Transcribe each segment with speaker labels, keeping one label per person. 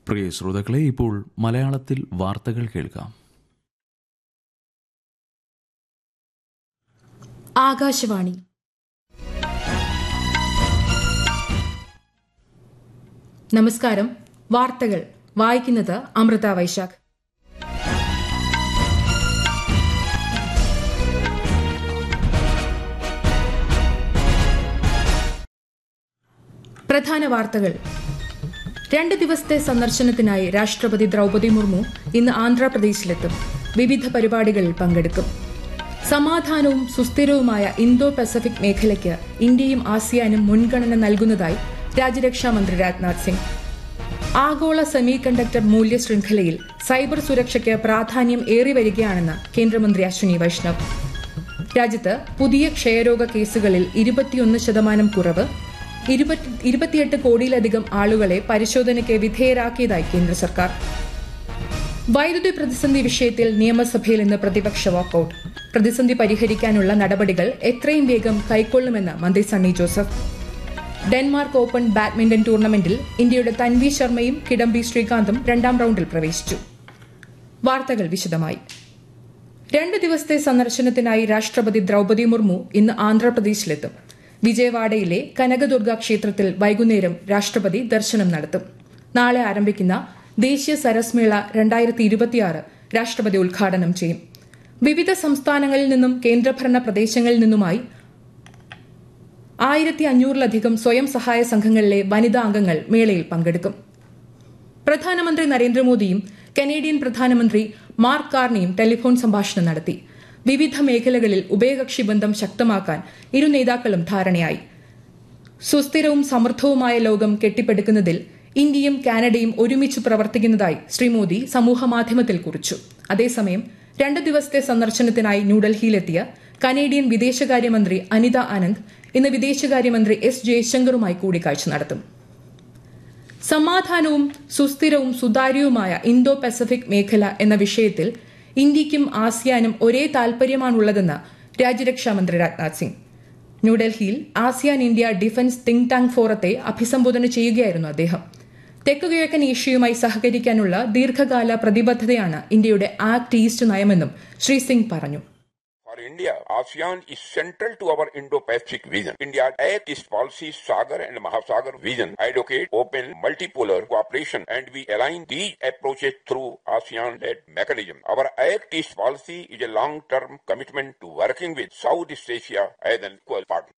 Speaker 1: പ്രിയ ശ്രോതാക്കളെ ഇപ്പോൾ മലയാളത്തിൽ വാർത്തകൾ കേൾക്കാം
Speaker 2: ആകാശവാണി നമസ്കാരം വാർത്തകൾ വായിക്കുന്നത് അമൃത വൈശാഖ് പ്രധാന വാർത്തകൾ രണ്ട് ദിവസത്തെ സന്ദർശനത്തിനായി രാഷ്ട്രപതി ദ്രൗപദി മുർമു ഇന്ന് ആന്ധ്രാപ്രദേശിലെത്തും വിവിധ പരിപാടികളിൽ പങ്കെടുക്കും സമാധാനവും സുസ്ഥിരവുമായ ഇന്തോ പസഫിക് മേഖലയ്ക്ക് ഇന്ത്യയും ആസിയാനും മുൻഗണന നൽകുന്നതായി രാജ്യരക്ഷാ മന്ത്രി രാജ്നാഥ് സിംഗ് ആഗോള സെമി കണ്ടക്ടർ മൂല്യ ശൃംഖലയിൽ സൈബർ സുരക്ഷയ്ക്ക് പ്രാധാന്യം ഏറി വരികയാണെന്ന് കേന്ദ്രമന്ത്രി അശ്വിനി വൈഷ്ണവ് രാജ്യത്ത് പുതിയ ക്ഷയരോഗ കേസുകളിൽ ഇരുപത്തിയൊന്ന് ശതമാനം കുറവ് ഇരുപത്തി- ഇരുപത്തിയെട്ട് കോടിയിലധികം ആളുകളെ പരിശോധനയ്ക്ക് വിധേയരാക്കിയതായി കേന്ദ്ര സർക്കാർ വൈദ്യുതി പ്രതിസന്ധി വിഷയത്തിൽ നിയമസഭയിൽ ഇന്ന് പ്രതിപക്ഷ വാക്കൌട്ട് പ്രതിസന്ധി പരിഹരിക്കാനുള്ള നടപടികൾ എത്രയും വേഗം കൈക്കൊള്ളുമെന്ന് മന്ത്രി Sunny Joseph Denmark open badminton ടൂർണമെന്റിൽ ഇന്ത്യയുടെ തൻവി ശർമ്മയും കിഡംബി ശ്രീകാന്തും രണ്ടാം റൌണ്ടിൽ പ്രവേശിച്ചു വാർത്തകൾ വിശദമായി രണ്ട് ദിവസത്തെ സന്ദർശനത്തിനായി രാഷ്ട്രപതി ദ്രൌപദി മുർമു ഇന്ന് ആന്ധ്രാപ്രദേശിലെത്തും വിജയവാഡയിലെ കനകദുർഗ ക്ഷേത്രത്തിൽ വൈകുന്നേരം രാഷ്ട്രപതി ദർശനം നടത്തും നാളെ ആരംഭിക്കുന്ന ദേശീയ സരസ് മേള രണ്ടായിരത്തി ഇരുപത്തിയാറ് രാഷ്ട്രപതി ഉദ്ഘാടനം ചെയ്യും വിവിധ സംസ്ഥാനങ്ങളിൽ നിന്നും കേന്ദ്രഭരണ പ്രദേശങ്ങളിൽ നിന്നുമായി ആയിരത്തി അഞ്ഞൂറിലധികം സ്വയം സഹായ സംഘങ്ങളിലെ വനിതാ അംഗങ്ങൾ മേളയിൽ പങ്കെടുക്കും പ്രധാനമന്ത്രി നരേന്ദ്രമോദിയും കനേഡിയൻ പ്രധാനമന്ത്രി മാർക്ക് കാർണിയും ടെലിഫോൺ സംഭാഷണം നടത്തി വിവിധ മേഖലകളിൽ ഉഭയകക്ഷി ബന്ധം ശക്തമാക്കാൻ ഇരു നേതാക്കളും ധാരണയായി സുസ്ഥിരവും സമൃദ്ധവുമായ ലോകം കെട്ടിപ്പടുക്കുന്നതിൽ ഇന്ത്യയും കാനഡയും ഒരുമിച്ച് പ്രവർത്തിക്കുന്നതായി ശ്രീ മോദി സമൂഹമാധ്യമത്തിൽ കുറിച്ചു അതേസമയം രണ്ട് ദിവസത്തെ സന്ദർശനത്തിനായി ന്യൂഡൽഹിയിലെത്തിയ കനേഡിയൻ വിദേശകാര്യമന്ത്രി അനിത ആനന്ദ് ഇന്ന് വിദേശകാര്യമന്ത്രി എസ് ജയശങ്കറുമായി കൂടിക്കാഴ്ച നടത്തും സമാധാനവും സുസ്ഥിരവും സുതാര്യവുമായ ഇന്തോ പസഫിക് മേഖല എന്ന വിഷയത്തിൽ ഇന്ത്യയ്ക്കും ആസിയാനും ഒരേ താൽപര്യമാണുള്ളതെന്ന് രാജ്യരക്ഷാമന്ത്രി രാജ്നാഥ് സിംഗ് ന്യൂഡൽഹിയിൽ ASEAN India defence think tank ഫോറത്തെ അഭിസംബോധന ചെയ്യുകയായിരുന്നു അദ്ദേഹം തെക്കുകിഴക്കൻ ഏഷ്യയുമായി സഹകരിക്കാനുള്ള ദീർഘകാല പ്രതിബദ്ധതയാണ് ഇന്ത്യയുടെ ആക്ട് ഈസ്റ്റ് നയമെന്നും ശ്രീ സിംഗ് പറഞ്ഞു
Speaker 3: For India, ASEAN is central to our Indo-Pacific vision. India's Act East policy, Sagar and Mahasagar vision advocate open multipolar cooperation and we align these approaches through ASEAN-led mechanism. Our Act East policy is a long-term commitment to working with Southeast Asia as an equal partner.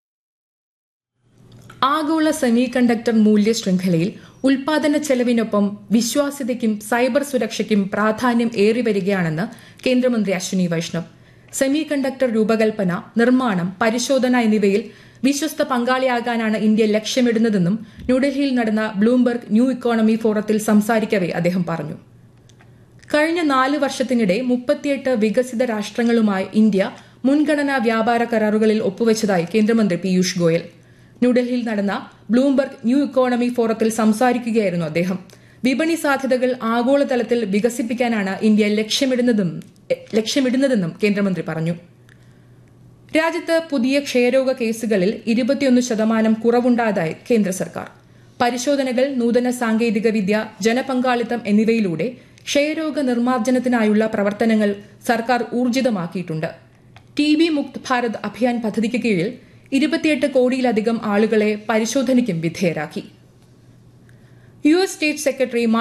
Speaker 2: ആഗോള semiconductor മൂല്യ ശൃംഖലയിൽ ഉൽപാദന ചെലവിനൊപ്പം വിശ്വാസ്യതയ്ക്കും cyber സുരക്ഷയ്ക്കും പ്രാധാന്യം ഏറി വരികയാണെന്ന് കേന്ദ്രമന്ത്രി Ashwini Vaishnav semi conductor രൂപകൽപ്പന നിർമ്മാണം പരിശോധന എന്നിവയിൽ വിശ്വസ്ത പങ്കാളിയാകാനാണ് ഇന്ത്യ ലക്ഷ്യമിടുന്നതെന്നും ന്യൂഡൽഹിയിൽ നടന്ന ബ്ലൂംബർഗ് ന്യൂ ഇക്കോണമി ഫോറത്തിൽ സംസാരിക്കവെ അദ്ദേഹം പറഞ്ഞു കഴിഞ്ഞ നാല് വർഷത്തിനിടെ മുപ്പത്തിയെട്ട് വികസിത രാഷ്ട്രങ്ങളുമായി ഇന്ത്യ മുൻഗണനാ വ്യാപാര കരാറുകളിൽ ഒപ്പുവച്ചതായി കേന്ദ്രമന്ത്രി പീയൂഷ് ഗോയൽ ന്യൂഡൽഹിയിൽ നടന്ന ബ്ലൂംബർഗ് ന്യൂ ഇക്കോണമി ഫോറത്തിൽ സംസാരിക്കുകയായിരുന്നു അദ്ദേഹം വിപണി സാധ്യതകൾ ആഗോളതലത്തിൽ വികസിപ്പിക്കാനാണ് ഇന്ത്യ ലക്ഷ്യമിടുന്നതും ലക്ഷ്യമിടുന്നതെന്നും കേന്ദ്രമന്ത്രി പറഞ്ഞു രാജ്യത്ത് പുതിയ ക്ഷയരോഗ കേസുകളിൽ ഇരുപത്തിയൊന്ന് ശതമാനം കുറവുണ്ടായതായി കേന്ദ്ര സർക്കാർ പരിശോധനകൾ നൂതന സാങ്കേതിക വിദ്യ ജനപങ്കാളിത്തം എന്നിവയിലൂടെ ക്ഷയരോഗ നിർമ്മാർജ്ജനത്തിനായുള്ള പ്രവർത്തനങ്ങൾ സർക്കാർ ഊർജിതമാക്കിയിട്ടുണ്ട് ടി ബി മുക്ത് ഭാരത് അഭിയാൻ പദ്ധതിക്ക് കീഴിൽ ഇരുപത്തിയെട്ട് കോടിയിലധികം ആളുകളെ പരിശോധനയ്ക്കും വിധേയരാക്കി യു എസ് സ്റ്റേറ്റ് സെക്രട്ടറി